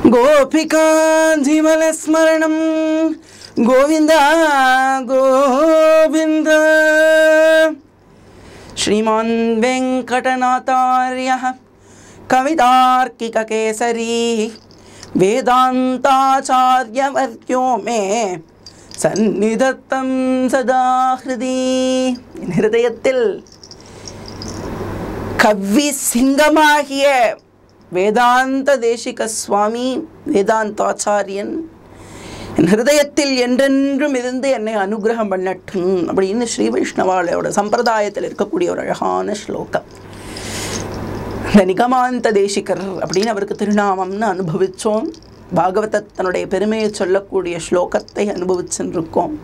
गोपिकाधिमलस्मरणं गोविन्द गोविन्द श्रीमान् वेङ्कटनाथार्यः कवितार्किककेसरी वेदान्ताचार्यवर्यो मे சந்நிதத்தம் சதா ஹிருதி என் ஹிருதயத்தில் கவ்வி சிங்கமாகிய வேதாந்த தேசிக சுவாமி வேதாந்தாச்சாரியன் என் ஹிருதயத்தில் என்றென்றும் இருந்து என்னை அனுகிரகம் பண்ணட்டும் அப்படின்னு ஸ்ரீ வைஷ்ணவாலயோட சம்பிரதாயத்தில் இருக்கக்கூடிய ஒரு அழகான ஸ்லோகம் இந்த நிகமாந்த தேசிகர் அப்படின்னு அவருக்கு திருநாமம்னு அனுபவித்தோம் பாகவதத்தனுடைய பெருமையை சொல்லக்கூடிய ஸ்லோகத்தை அனுபவிச்சுருக்கோம்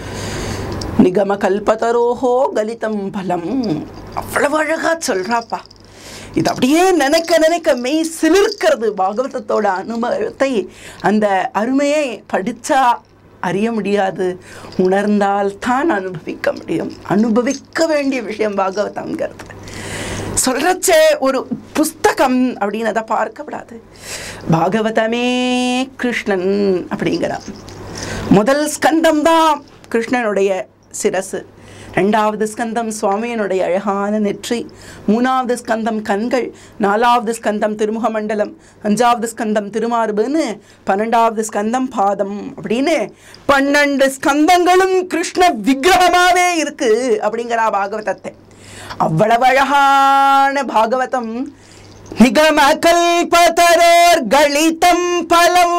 நிகம கல்பதரோஹோ கலிதம் பலம் அவ்வளவு அழகா சொல்றாப்பா இது அப்படியே நினைக்க நினைக்க மெய் சிலிர்க்கிறது பாகவதத்தோட அனுபவத்தை அந்த அருமையை படிச்சா அறிய முடியாது உணர்ந்தால் தான் அனுபவிக்க முடியும் அனுபவிக்க வேண்டிய விஷயம் பாகவதம்ங்கிறது சொல்றச்சே ஒரு புஸ்தகம் அப்படின்னு அதை பார்க்கப்படாது பாகவதமே கிருஷ்ணன் அப்படிங்கிறான் முதல் ஸ்கந்தம் தான் கிருஷ்ணனுடைய சிரசு ரெண்டாவது ஸ்கந்தம் சுவாமியினுடைய அழகான நெற்றி மூணாவது ஸ்கந்தம் கண்கள் நாலாவது ஸ்கந்தம் திருமுக மண்டலம் அஞ்சாவது ஸ்கந்தம் திருமார்புன்னு பன்னெண்டாவது ஸ்கந்தம் பாதம் அப்படின்னு பன்னெண்டு ஸ்கந்தங்களும் கிருஷ்ண விக்கிரகமாவே இருக்கு அப்படிங்கிறா பாகவதத்தை அவ்வளவு அழகான பாகவதம் நிகம கல்பதரோர் கலிதம் பலம்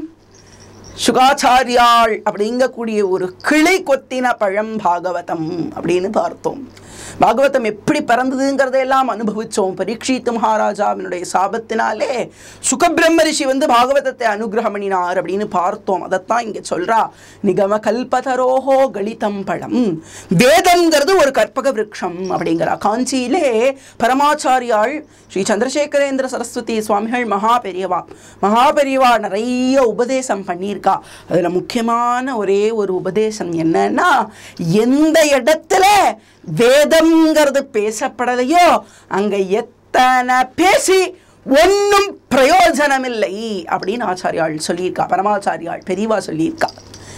சுகாச்சாரியாள் அப்படிங்கக்கூடிய ஒரு கிளை கொத்தின பழம் பாகவதம் அப்படின்னு பார்த்தோம் பாகவதம் எப்படி பிறந்ததுங்கிறதையெல்லாம் அனுபவித்தோம் பரீட்சித்து மகாராஜாவினுடைய சாபத்தினாலே சுகபிரம்ம ரிஷி வந்து பாகவதத்தை அனுகிரகம் பண்ணினார் அப்படின்னு பார்த்தோம் அதைத்தான் இங்கே சொல்றா நிகம கல்பதரோஹோ கலிதம் பழம் வேதம்ங்கிறது ஒரு கற்பக விருட்சம் அப்படிங்கிறா காஞ்சியிலே பரமாச்சாரியாள் ஸ்ரீ சந்திரசேகரேந்திர சரஸ்வதி சுவாமிகள் மகா பெரியவா மகா பெரியவா நிறைய உபதேசம் பண்ணியிருக்கா அதில் முக்கியமான ஒரே ஒரு உபதேசம் என்னன்னா எந்த இடத்துல வேதம்ங்கிறது பேசப்படலையோ அங்க எத்தனை பேசி ஒன்றும் பிரயோஜனமில்லை அப்படின்னு ஆச்சாரியாள் சொல்லியிருக்கா பரமாச்சாரியாள் பெரியவா சொல்லியிருக்கா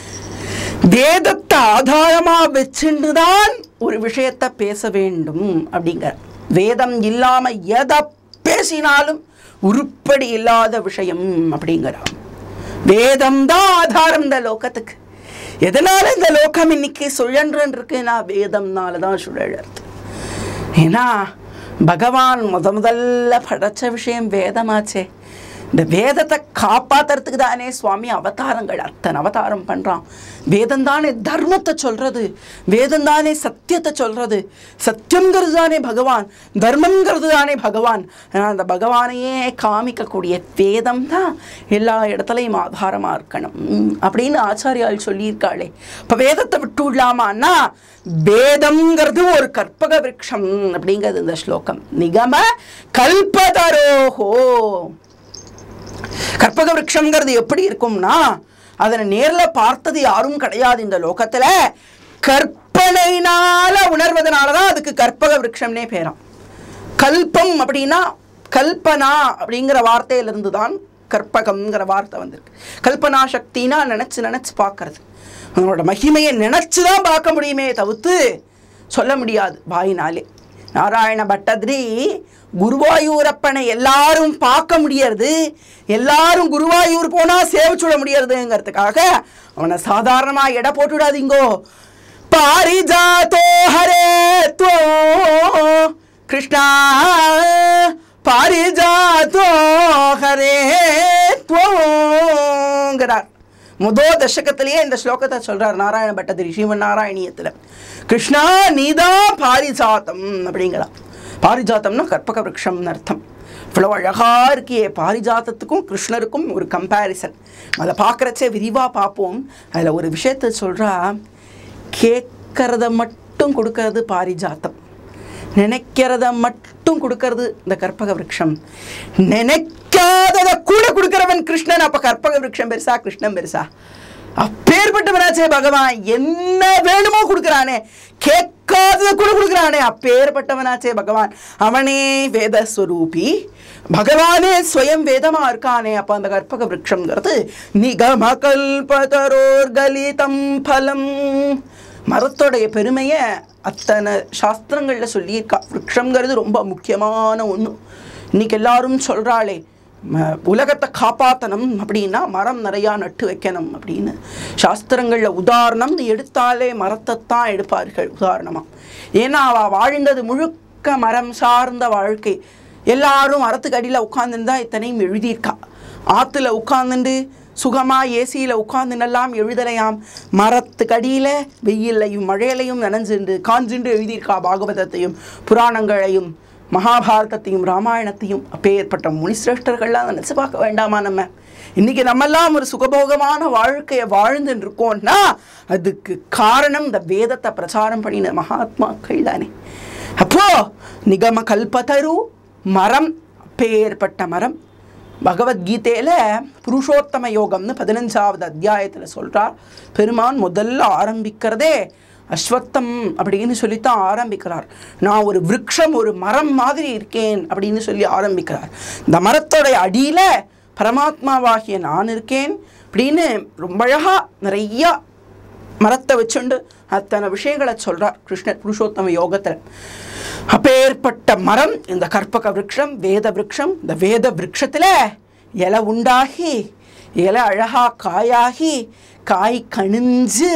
வேதத்தை ஆதாரமா வச்சுட்டு தான் ஒரு விஷயத்தை பேச வேண்டும் அப்படிங்கிற வேதம் இல்லாம எதை பேசினாலும் உருப்படி இல்லாத விஷயம் அப்படிங்கிறான் வேதம் தான் ஆதாரம் இந்த லோகத்துக்கு எதனால இந்த லோகம் இன்னைக்கு சுழன்றுன்னு இருக்குன்னா வேதம்னால தான் சுழறது ஏன்னா பகவான் முத முதல்ல படைச்ச விஷயம் வேதமாச்சே இந்த வேதத்தை காப்பாத்துறதுக்கு தானே சுவாமி அவதாரங்கள் அத்தனை அவதாரம் பண்றான் வேதம் தானே தர்மத்தை சொல்றது வேதம் தானே சத்தியத்தை சொல்றது சத்தியங்கிறது தானே பகவான் தர்மங்கிறது தானே பகவான் ஆனா அந்த பகவானையே காமிக்கக்கூடிய வேதம் தான் எல்லா இடத்துலையும் ஆதாரமா இருக்கணும் உம், அப்படின்னு ஆச்சாரியால் சொல்லியிருக்காளே இப்போ வேதத்தை விட்டு விடலாமான்னா வேதம்ங்கிறது ஒரு கற்பக விருட்சம் அப்படிங்கிறது இந்த ஸ்லோகம் நிகம கல்பதரோஹோ கற்பக விருட்சம்ங்கிறது எப்படி இருக்கும்னா அதனை நேர்ல பார்த்தது யாரும் கிடையாது இந்த லோகத்துல கற்பனையினால உணர்வதனால தான் அதுக்கு கற்பக விருட்சம்னே பேராம் கல்பம் அப்படின்னா கல்பனா அப்படிங்கிற வார்த்தையிலிருந்து தான் கற்பகம்ங்கிற வார்த்தை வந்திருக்கு கல்பனா சக்தினா நினைச்சு நினைச்சு பார்க்கறது அவனோட மகிமையை நினைச்சு தான் பார்க்க முடியுமே தவிர்த்து சொல்ல முடியாது வாயினாலே நாராயண பட்டதிரி குருவாயூரப்பனை எல்லாரும் பார்க்க முடியறது எல்லாரும் குருவாயூர் போனா சேவிச்சுட முடியறதுங்கிறதுக்காக அவனை சாதாரணமா எடை போட்டுடாதீங்கோ பாரிஜாதோ ஹரே துவோ கிருஷ்ணா பாரிஜாதோ ஹரே துவோங்கிறார் முதோ தசகத்திலேயே இந்த ஸ்லோகத்தை சொல்றார் நாராயண பட்டதிரி ஸ்ரீமன் நாராயணியத்தில் கிருஷ்ணா நீதான் பாரிஜாத்தம் அப்படிங்கிறார் பாரிஜாத்தம்னா கற்பக விருட்சம்னு அர்த்தம் இவ்வளோ அழகா இருக்கியே பாரிஜாத்தத்துக்கும் கிருஷ்ணருக்கும் ஒரு கம்பேரிசன் அதை பார்க்குறச்சே விரிவாக பார்ப்போம் அதில் ஒரு விஷயத்த சொல்கிறா கேட்கறத மட்டும் கொடுக்கறது பாரிஜாத்தம் நினைக்கிறத மட்டும் கொடுக்கறது இந்த கற்பக விருட்சம் நினைக்காததை கூட கொடுக்கிறவன் கிருஷ்ணன் அப்ப கற்பக விருட்சம் பெருசா கிருஷ்ணன் பெருசா அப்பேற்பட்டவனாச்சே பகவான் என்ன வேணுமோ கொடுக்குறானே கேட்காததை கூட கொடுக்குறானே அப்பேற்பட்டவனாச்சே பகவான் அவனே வேதஸ்வரூபி பகவானே ஸ்வயம் வேதமா இருக்கானே அப்ப அந்த கற்பக விரக்ஷங்கிறது நிகம கல்பதரோர் கலிதம் பலம் மரத்தோடைய பெருமையை அத்தனை சாஸ்திரங்கள்ல சொல்லியிருக்கா விரக்ஷங்கிறது ரொம்ப முக்கியமான ஒன்று இன்னைக்கு எல்லாரும் சொல்றாளே ம- உலகத்தை காப்பாற்றணும் அப்படின்னா மரம் நிறையா நட்டு வைக்கணும் அப்படின்னு சாஸ்திரங்களில் உதாரணம்னு எடுத்தாலே மரத்தைத்தான் எடுப்பார்கள் உதாரணமாக ஏன்னா அவள் வாழ்ந்தது முழுக்க மரம் சார்ந்த வாழ்க்கை எல்லாரும் மரத்துக்கு அடியில் உட்காந்துருந்தா இத்தனையும் எழுதியிருக்கா ஆற்றுல உட்காந்துண்டு சுகமாக ஏசியில் உட்காந்துனெல்லாம் எழுதலையாம் மரத்துக்கு அடியில் வெயிலையும் மழையிலையும் நனைஞ்சுண்டு காஞ்சுண்டு எழுதியிருக்கா பாகவதத்தையும் புராணங்களையும் மகாபாரதத்தையும் ராமாயணத்தையும் அப்பேற்பட்ட முனிசிரேஷ்டர்கள்லாம் நினச்சி பார்க்க வேண்டாமா நம்ம இன்னைக்கு நம்மெல்லாம் ஒரு சுகபோகமான வாழ்க்கையை வாழ்ந்துட்டு இருக்கோம்னா அதுக்கு காரணம் இந்த வேதத்தை பிரச்சாரம் பண்ணின மகாத்மாக்கள் தானே அப்போ நிகம கல்பதரு மரம் அப்பேற்பட்ட மரம் பகவத்கீதையில் புருஷோத்தம யோகம்னு பதினஞ்சாவது அத்தியாயத்தில் சொல்கிறார் பெருமான் முதல்ல ஆரம்பிக்கிறதே அஸ்வத்தம் அப்படின்னு சொல்லித்தான் ஆரம்பிக்கிறார் நான் ஒரு விருட்சம் ஒரு மரம் மாதிரி இருக்கேன் அப்படின்னு சொல்லி ஆரம்பிக்கிறார் இந்த மரத்தோடைய அடியில் பரமாத்மாவாகிய நான் இருக்கேன் அப்படின்னு ரொம்ப அழகாக நிறையா மரத்தை வச்சுண்டு அத்தனை விஷயங்களை சொல்றார் கிருஷ்ணர் புருஷோத்தம யோகத்தில் அப்பேற்பட்ட மரம் இந்த கற்பக விருட்சம் வேத விருட்சம் இந்த வேத விருட்சத்தில் இலை உண்டாகி இலை அழகா காயாகி காய் கணிஞ்சு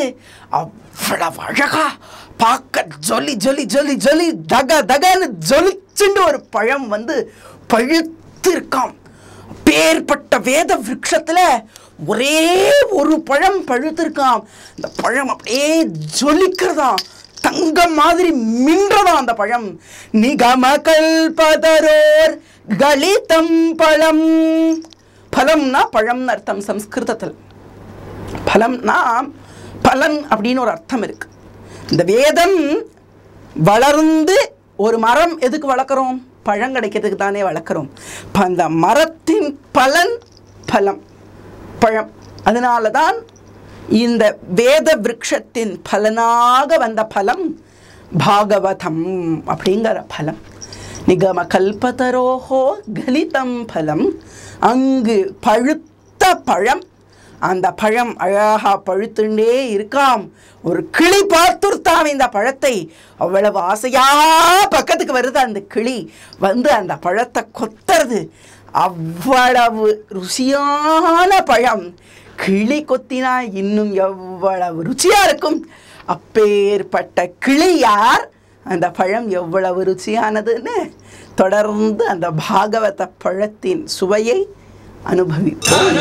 அவ்வளவு அழகா பார்க்க ஜொலி ஜொலி ஜொலி ஜொலி தக தகன்னு ஜொலிச்சுண்டு ஒரு பழம் வந்து பழுத்து இருக்காம் பேர்பட்ட வேத விருட்சத்துல ஒரே ஒரு பழம் பழுத்திருக்காம் இந்த பழம் அப்படியே ஜொலிக்கிறதாம் தங்கம் மாதிரி மின்றதாம் அந்த பழம் நிகம கல்பதரோர் கலிதம் பழம் பழம்னா பழம்னு அர்த்தம் சம்ஸ்கிருதத்தில் பலம்னா பலன் அப்படின்னு ஒரு அர்த்தம் இருக்கு இந்த வேதம் வளர்ந்து ஒரு மரம் எதுக்கு வளர்க்குறோம் பழம் கிடைக்கிறதுக்கு தானே வளர்க்குறோம் இப்போ அந்த மரத்தின் பலன் பலம் பழம் அதனால தான் இந்த வேத விருட்சத்தின் பலனாக வந்த பலம் பாகவதம் அப்படிங்கிற பலம் நிகம கல்பதரோஹோ கலிதம் பலம் அங்கு பழுத்த பழம் அந்த பழம் அழகா பழுத்துண்டே இருக்காம் ஒரு கிளி பார்த்துருத்தாம் இந்த பழத்தை அவ்வளவு ஆசையா பக்கத்துக்கு வருது அந்த கிளி வந்து அந்த பழத்தை கொத்துறது அவ்வளவு ருசியான பழம் கிளி கொத்தினா இன்னும் எவ்வளவு ருச்சியா இருக்கும் அப்பேற்பட்ட கிளி யார் அந்த பழம் எவ்வளவு ருச்சியானதுன்னு தொடர்ந்து அந்த பாகவத பழத்தின் சுவையை அனுபவிப்போம்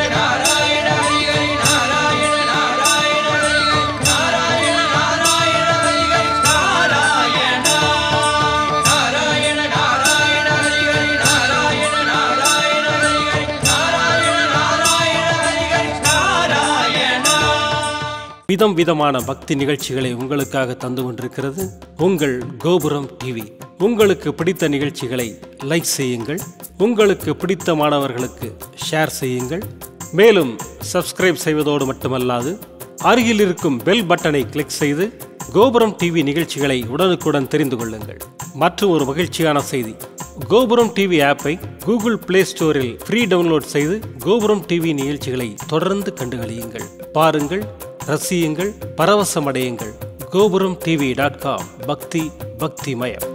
விதம் விதமான பக்தி நிகழ்ச்சிகளை உங்களுக்காக தந்து கொண்டிருக்கிறது உங்கள் கோபுரம் டிவி உங்களுக்கு பிடித்த நிகழ்ச்சிகளை லைக் செய்யுங்கள் உங்களுக்கு பிடித்த மாணவர்களுக்கு ஷேர் செய்யுங்கள் மேலும் சப்ஸ்கிரைப் செய்வதோடு மட்டுமல்லாது அருகில் இருக்கும் பெல் பட்டனை கிளிக் செய்து கோபுரம் டிவி நிகழ்ச்சிகளை உடனுக்குடன் தெரிந்து கொள்ளுங்கள் மற்றும் ஒரு மகிழ்ச்சியான செய்தி கோபுரம் டிவி ஆப்பை கூகுள் பிளே ஸ்டோரில் ஃப்ரீ டவுன்லோட் செய்து கோபுரம் டிவி நிகழ்ச்சிகளை தொடர்ந்து கண்டுகளியுங்கள் பாருங்கள் ரசியுங்கள் பரவசமடையுங்கள் கோபுரம் டிவி டாட் காம் பக்தி பக்திமயம்